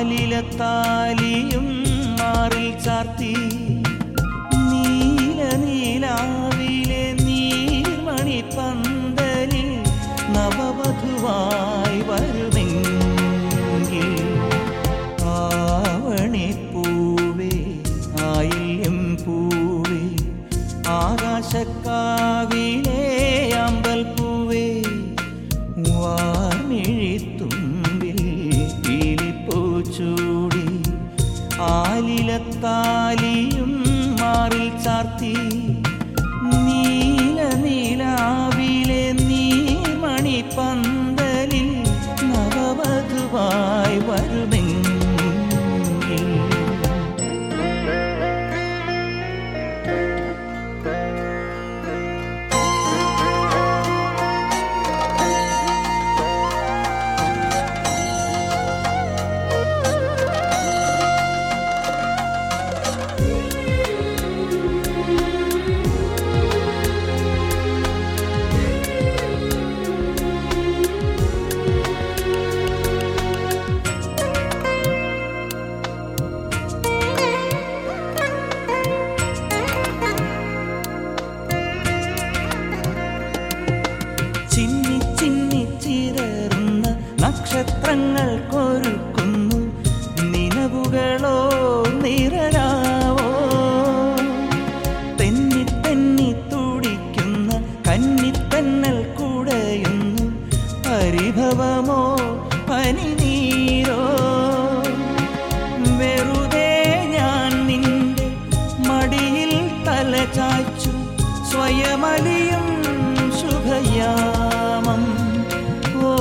ആലിലത്താലിയും മാറിൽ ചാർത്തി നീല നീലാവിലെ നീർമണി പന്തലിൽ നവവധുവായി വരുമെങ്കിൽ ആവണിപ്പൂവേ ആയില്യം പൂവേ ആകാശക്കാവിലെ അമ്പൽ പൂവേ വാർമിഴിത്തുമ്പിൽ പീലിപ്പൂച്ചൂടി ആലിലത്താലിയും മാറിൽ ചാർത്തി നീല നീലാവിലെ നീർമണി പന്തലിൽ നവവധുവായി വരുമെങ്കിൽ ചിന്നി ചിന്നി ചിതറുന്ന നക്ഷത്രങ്ങൾ കൊരുക്കുന്നു നിലവുകളോ നിറരാവോ തെന്നി തെന്നി തുടിക്കുന്ന കന്നിത്തന്നൽ കുടയുന്നു പരിഭവമോ പനിനീരോ വെറുതെ ഞാൻ നിന്റെ മടിയിൽ തല ചായ്ച്ചു സ്വയമലിയും ശുഭയാമം ഓ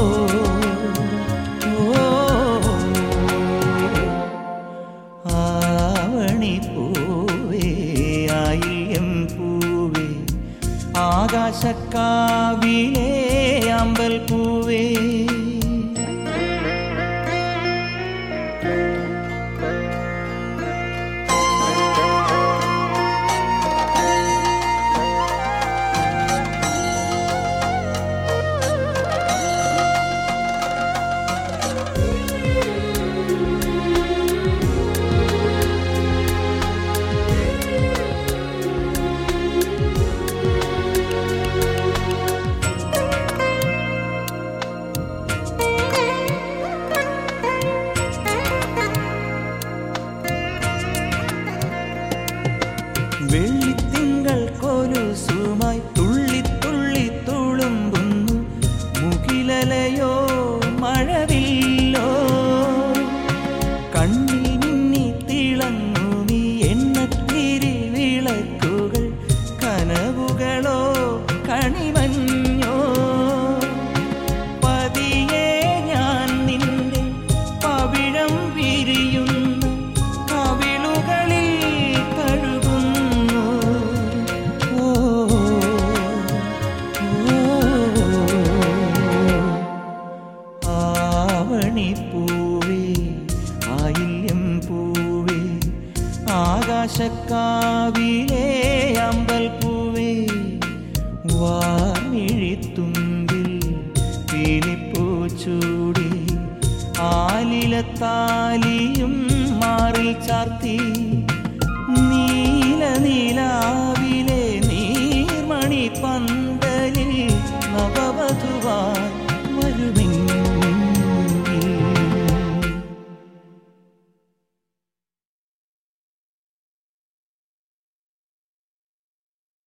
ഓ ആവണിപ്പൂവേ ആയില്യം പൂവേ ആകാശക്കാവിലെ അമ്പൽ പൂവേ വെള്ളിത്തിങ്കൾ കൊലുസുമായി തുള്ളി തുള്ളി തുളുമ്പുന്നു മുകിലലയോ മഴവില്ലോ കണ്ണിൽ മിന്നി തിളങ്ങു നീ എണ്ണത്തിരി വിളക്കുകൾ കനവുകളോ കണിമഞ്ഞോ പതിയെ ഞാൻ നിന്റെ പവിഴം വിരിയുന്ന കവിളുകളിൽ കഴുകുന്നു ഓ ഓ ആവണിപ്പൂവേ ആയില്യം പൂവേ ആകാശക്കാവിലെ അമ്പൽ പൂവേ വാമിഴിത്തുമ്പിൽ പീലിപ്പൂച്ചൂടി ആലിലത്താലിയും മാറിൽ ചാർത്തി നീല നീലാവിലെ നീർമണി പന്തലിൽ നവവധുവായി